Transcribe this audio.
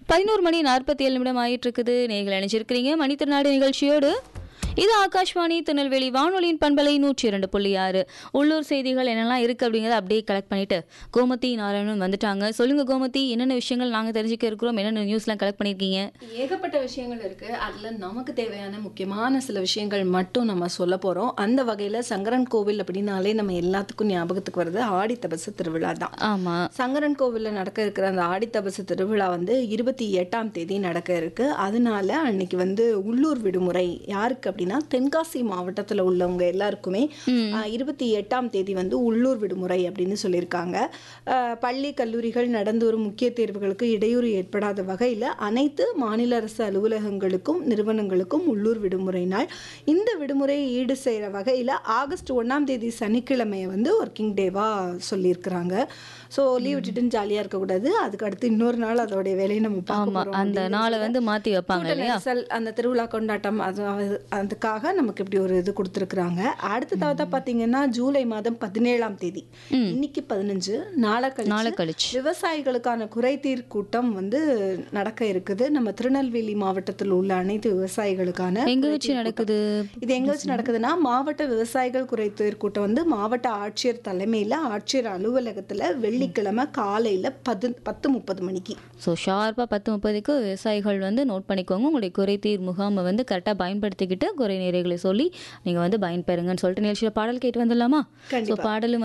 பதினோரு மணி நாற்பத்தி ஏழு நிமிடம் ஆயிட்டு இருக்குது நீங்கள் நினைச்சிருக்கிறீங்க மணித்திருநாடு நிகழ்ச்சியோடு இது ஆகாஷ்வாணி திருநெல்வேலி வானொலியின் பண்பலை நூற்றி இரண்டு புள்ளி ஆறு உள்ளூர் செய்திகள் என்னெல்லாம் இருக்கு அப்படிங்கிறத அப்படியே கலெக்ட் பண்ணிட்டு கோமதி நாராயணன் வந்துட்டாங்க சொல்லுங்க கோமதி என்னென்ன விஷயங்கள் நாங்க தெரிஞ்சுக்க இருக்கிறோம் என்னென்ன நியூஸ்லாம் கலெக்ட் பண்ணிருக்கீங்க ஏகப்பட்ட விஷயங்கள் இருக்கு அதுல நமக்கு தேவையான முக்கியமான சில விஷயங்கள் மட்டும் நம்ம சொல்ல போறோம் அந்த வகையில சங்கரன் கோவில் அப்படின்னாலே நம்ம எல்லாத்துக்கும் ஞாபகத்துக்கு வருது ஆடி தபசு திருவிழா தான் ஆமா சங்கரன் கோவில்ல நடக்க இருக்கிற அந்த ஆடி தபசு திருவிழா வந்து இருபத்தி எட்டாம் தேதி நடக்க இருக்கு அதனால அன்னைக்கு வந்து உள்ளூர் விடுமுறை யாருக்கு அப்படின்னா தென்காசி மாவட்டத்துல உள்ளவங்க எல்லாருக்குமே ஆஹ், இருபத்தி எட்டாம் தேதி வந்து உள்ளூர் விடுமுறை அப்படின்னு சொல்லியிருக்காங்க ஆஹ், பள்ளி கல்லூரிகள் நடந்து வரும் முக்கிய தேர்வுகளுக்கு இடையூறு ஏற்படாத வகையில் அனைத்து மாநில அரசு அலுவலகங்களுக்கும் நிறுவனங்களுக்கும் உள்ளூர் விடுமுறை நாள் இந்த விடுமுறையை ஈடு செய்கிற வகையில் ஆகஸ்ட் ஒன்றாம் தேதி சனிக்கிழமையை வந்து ஒர்க்கிங் டேவாக சொல்லியிருக்கிறாங்க ஸோ லீவ் விட்டுட்டுன்னு ஜாலியாக இருக்கக்கூடாது அதுக்கு அடுத்து இன்னொரு நாள் அதோடைய வேலையை நம்ம பார்க்க ஆமா போறோம் அந்த அப்படின்னு நாளை சொல்ல. வந்து மாத்தி வைப்பாங்க கூட்ட இல்லையா நெரிசல் அந்த திருவிழா கொண்டாட்டம் அது அது- அதுக்காக நமக்கு இப்படி ஒரு இது கொடுத்துருக்குறாங்க அடுத்ததாவது பார்த்தீங்கன்னா ஜூலை மாதம் பதினேழாம் தேதி இன்னைக்கு பதினஞ்சு நாளை நாளை கழிச்சு கழிச்சு விவசாயிகளுக்கான குறைதீர் கூட்டம் வந்து நடக்க இருக்குது நம்ம திருநெல்வேலி மாவட்டத்தில் உள்ள அனைத்து விவசாயிகளுக்கான எங்க குறைதீர் வச்சு நடக்குது இது எங்க வச்சு நடக்குதுன்னா மாவட்ட விவசாயிகள் குறைதீர் கூட்டம் வந்து மாவட்ட ஆட்சியர் தலைமையில ஆட்சியர் அலுவலகத்துல வெள்ளிக்கிழமை காலையில பத்து பத்து முப்பது மணிக்கு ஸோ ஷார்ப்பாக பத்து முப்பதுக்கு விவசாயிகள் வந்து நோட் பண்ணிக்கோங்க உங்களுடைய குறைதீர் முகாமை வந்து கரெக்டாக பயன்படுத்திக்கிட்டு குறை நிறைகளை சொல்லி நீங்கள் வந்து பயன்பெறுங்கன்னு சொல்லிட்டு நிகழ்ச்சியில் பாடல் கேட்டு வந்துடலாமா ஸோ கண்டிப்பா. பாடலும்